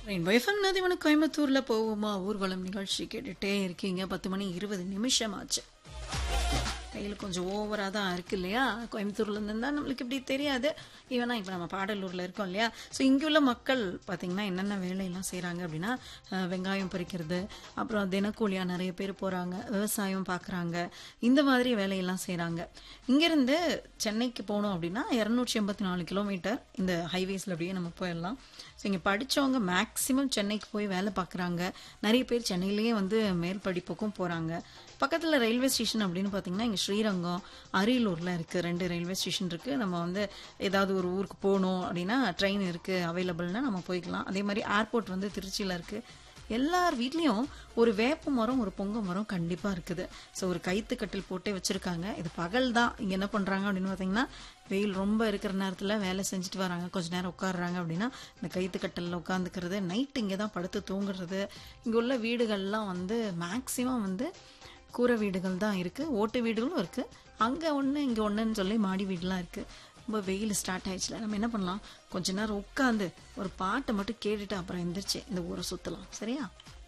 rainbow FM நதிவன கோயம்புத்தூர்ல போவோமா ஊர்வலம் நிகழ்ச்சி கேட்டுட்டே இருக்கீங்க பத்து மணி இருபது நிமிஷம் ஆச்சு கையில் கொஞ்சம் ஓவராக தான் இருக்கு இல்லையா கோயம்புத்தூர்ல இருந்து இருந்தால் நம்மளுக்கு இப்படி தெரியாது ஈவனா இப்போ நம்ம பாடலூரில் இருக்கோம் இல்லையா ஸோ இங்கே உள்ள மக்கள் பார்த்திங்கன்னா என்னென்ன வேலையெல்லாம் செய்கிறாங்க அப்படின்னா அஹ், வெங்காயம் பறிக்கிறது அப்புறம் தினக்கூலியாக நிறைய பேர் போகிறாங்க விவசாயம் பார்க்குறாங்க இந்த மாதிரி வேலையெல்லாம் செய்கிறாங்க இங்கேருந்து சென்னைக்கு போகணும் அப்படின்னா இரநூற்றி எண்பத்தி நாலு கிலோமீட்டர் இந்த ஹைவேஸில் அப்படியே நம்ம போயிடலாம் ஸோ இங்கே படித்தவங்க மேக்ஸிமம் சென்னைக்கு போய் வேலை பார்க்குறாங்க நிறைய பேர் சென்னையிலேயே வந்து மேல் படிப்புக்கும் போகிறாங்க பக்கத்தில் ரயில்வே ஸ்டேஷன் அப்படின்னு பார்த்தீங்கன்னா இங்கே ஸ்ரீரங்கம் அரியலூரில் இருக்குது ரெண்டு ரயில்வே ஸ்டேஷன் இருக்குது நம்ம வந்து ஏதாவது ஒரு ஊருக்கு போகணும் அப்படின்னா ட்ரெயின் இருக்குது அவைலபிள்னா நம்ம போய்க்கலாம் அதே மாதிரி ஏர்போர்ட் வந்து திருச்சியில் இருக்குது எல்லார் வீட்லேயும் ஒரு வேப்ப மரம் ஒரு பொங்க மரம் கண்டிப்பாக இருக்குது ஸோ ஒரு கைத்து கட்டில் போட்டே வச்சுருக்காங்க இது பகல் தான் இங்கே என்ன பண்ணுறாங்க அப்படின்னு பார்த்தீங்கன்னா வெயில் ரொம்ப இருக்கிற நேரத்தில் வேலை செஞ்சுட்டு வராங்க கொஞ்ச நேரம் உட்காடுறாங்க அப்படின்னா இந்த கைத்து கட்டிலில் உட்காந்துக்கிறது நைட் இங்கே தான் படுத்து தூங்குறது இங்கே உள்ள வீடுகள்லாம் வந்து மேக்ஸிமம் வந்து கூரை வீடுகள் தான் இருக்குது ஓட்டு வீடுகளும் இருக்குது அங்கே ஒன்று இங்கே ஒன்றுன்னு சொல்லி மாடி வீடுலாம் இருக்குது ரொம்ப வெயில் ஸ்டார்ட் ஆயிடுச்சுல நம்ம என்ன பண்ணலாம் கொஞ்ச நேரம் உட்காந்து ஒரு பாட்டை மட்டும் கேட்டுட்டு அப்புறம் எந்திரிச்சு இந்த ஊரை சுற்றலாம் சரியா